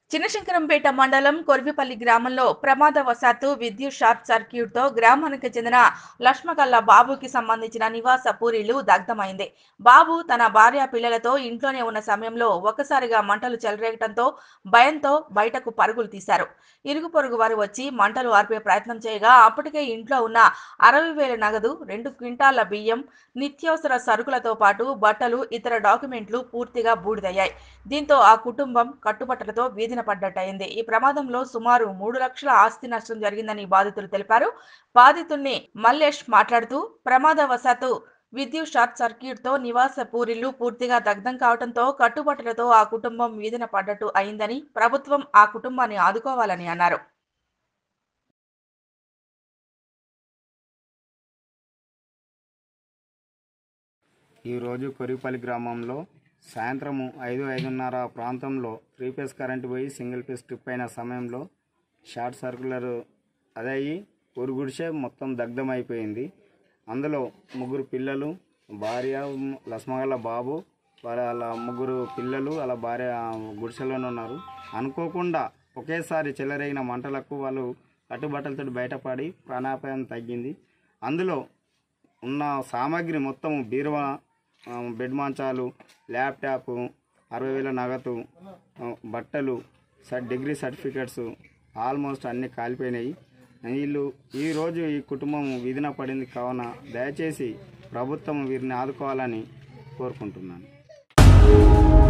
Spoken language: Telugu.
చిన్నశంకరంపేట మండలం కొర్విపల్లి గ్రామంలో ప్రమాదవశాత్తు విద్యుత్ షార్ట్ సర్క్యూట్ తో గ్రామానికి చెందిన లక్ష్మకల్ల బాబుకి సంబంధించిన నివాస పూరిలు దగ్ధమైంది బాబు తన భార్య పిల్లలతో ఇంట్లోనే ఉన్న సమయంలో ఒకసారిగా మంటలు చెలరేగటంతో భయంతో బయటకు పరుగులు తీశారు ఇరుగు పొరుగు వారు వచ్చి మంటలు ఆర్పే ప్రయత్నం చేయగా అప్పటికే ఇంట్లో ఉన్న అరవై వేల నగదు రెండు క్వింటాల బియ్యం నిత్యావసర సరుకులతో పాటు బట్టలు ఇతర డాక్యుమెంట్లు పూర్తిగా బూడిదయ్యాయి దీంతో ఆ కుటుంబం కట్టుబట్టలతో వీధిన పడ్డట్టయింది ఈ ప్రమాదంలో సుమారు మూడు లక్షల ఆస్తి నష్టం జరిగిందని బాధితులు తెలిపారు బాధితుల్ని మల్లేష్ మాట్లాడుతూ ప్రమాదవశాత్తు విద్యుత్ షార్ట్ సర్క్యూట్ తో నివాస పూరిళ్లు పూర్తిగా దగ్ధం కావడంతో కట్టుబట్టలతో ఆ కుటుంబం వీధిన పడ్డట్టు అయిందని ప్రభుత్వం ఆ కుటుంబాన్ని ఆదుకోవాలని అన్నారు ఈరోజు కొరిపల్లి గ్రామంలో సాయంత్రము ఐదు ఐదున్నర ప్రాంతంలో త్రీ ఫేస్ కరెంటు పోయి సింగిల్ ఫేస్ ట్రిప్ అయిన సమయంలో షార్ట్ సర్క్యులర్ అదయ్యి ఉరుగుడిసే మొత్తం దగ్ధమైపోయింది అందులో ముగ్గురు పిల్లలు భార్య లస్మగల బాబు వాళ్ళ ముగ్గురు పిల్లలు వాళ్ళ భార్య గుడిసెలోనే ఉన్నారు అనుకోకుండా ఒకేసారి చెలరేగిన మంటలకు వాళ్ళు కట్టుబట్టలతో బయటపడి ప్రాణాపాయం తగ్గింది అందులో ఉన్న సామాగ్రి మొత్తం బీరువా ఆ, బెడ్ మంచాలు ల్యాప్టాప్ అరవై వేల నగదు ఆ, బట్టలు సర్ డిగ్రీ సర్టిఫికెట్స్ ఆల్మోస్ట్ అన్నీ కాలిపోయినాయి వీళ్ళు ఈరోజు ఈ కుటుంబం విధిన పడింది కావున దయచేసి ప్రభుత్వం వీరిని ఆదుకోవాలని కోరుకుంటున్నాను